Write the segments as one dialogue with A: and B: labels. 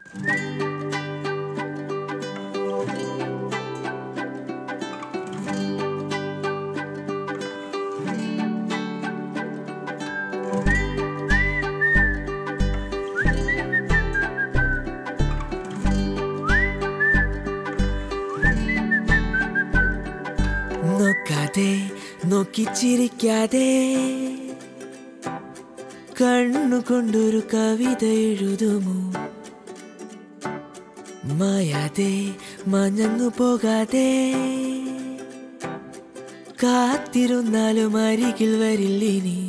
A: നോക്കാതെ നോക്കിച്ചിരിക്കാതെ കണ്ണുകൊണ്ടൊരു കവിത എഴുതുമോ മായാതെ മഞ്ഞങ്ങു പോകാതെ കാത്തിരുന്നാലും അരികിൽ വരില്ലിനി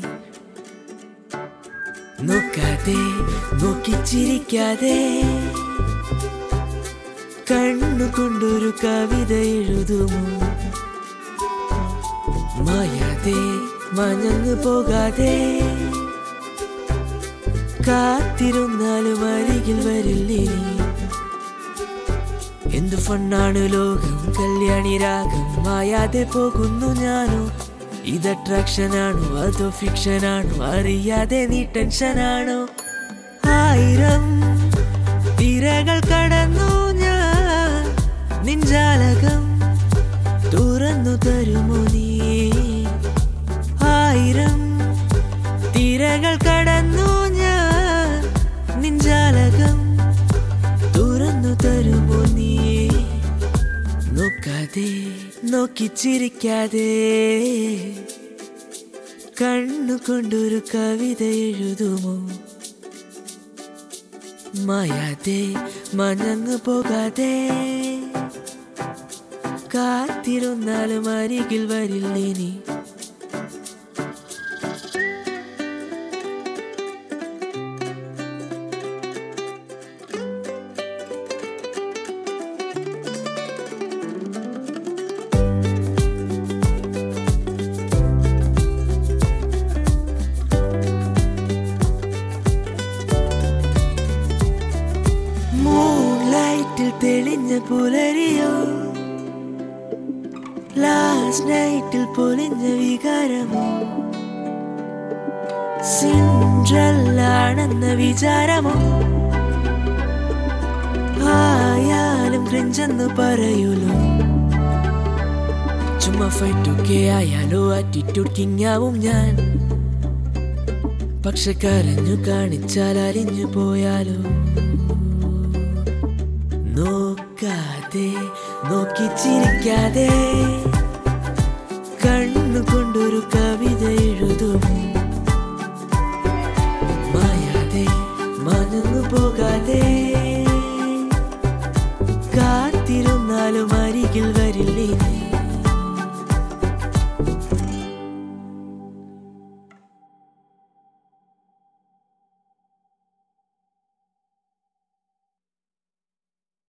A: നോക്കാതെ നോക്കിച്ചിരിക്കാതെ കണ്ണുകൊണ്ടൊരു കവിത എഴുതുമോ മായാതെ മഞ്ഞങ്ങു പോകാതെ കാത്തിരുന്നാലും അരികിൽ വരില്ലേ എന്തു ഫണ്ണാണ് ലോകം കല്യാണി രാഗം മായാതെ പോകുന്നു ഞാനോ ഇത് അട്രാക്ഷൻ ആണോ അതോ ഫിക്ഷൻ ആണോ അറിയാതെ നീ ടെൻഷനാണോ ആയിരം തിരകൾ കടന്നു ഞാൻ നിൻജാലകം തുറന്നു തരുമോ നീ ആയിരം തിരകൾ കടന്നു ഞാൻ നിൻജാലകം തുറന്നു തരുമോ നീ നോക്കാതെ നോക്കിച്ചിരിക്കാതെ കണ്ണുകൊണ്ടൊരു കവിത എഴുതുമോ മായാതെ മഞ്ഞങ്ങു പോകാതെ കാത്തിരുന്നാലും അരികിൽ വരില്ലേ നീ മൂൺലൈറ്റിൽ തെളിഞ്ഞ പുലരിയോ ലാസ്റ്റ് നൈറ്റിൽ പൊലിഞ്ഞ വികാരമോ സിൻഡ്രല്ലാണെന്ന വിചാരമോ ആയാലും ക്രിഞ്ചെന്ന് പറയൂലോ ചുമ്മാ ഫൈറ്റൊക്കെ ആയാലോ ആറ്റിറ്റ്യൂഡ് കിങ്ങാവും ഞാൻ പക്ഷെ കരഞ്ഞു കാണിച്ചാൽ അലിഞ്ഞു പോയാലോ നോക്കാതെ നോക്കിച്ചിരിക്കാതെ കണ്ണുകൊണ്ടൊരു കവിത എഴുതുമോ മായാതെ മഞ്ഞു പോകാതെ കാത്തിരുന്നാലും അരികിൽ വരില്ലേ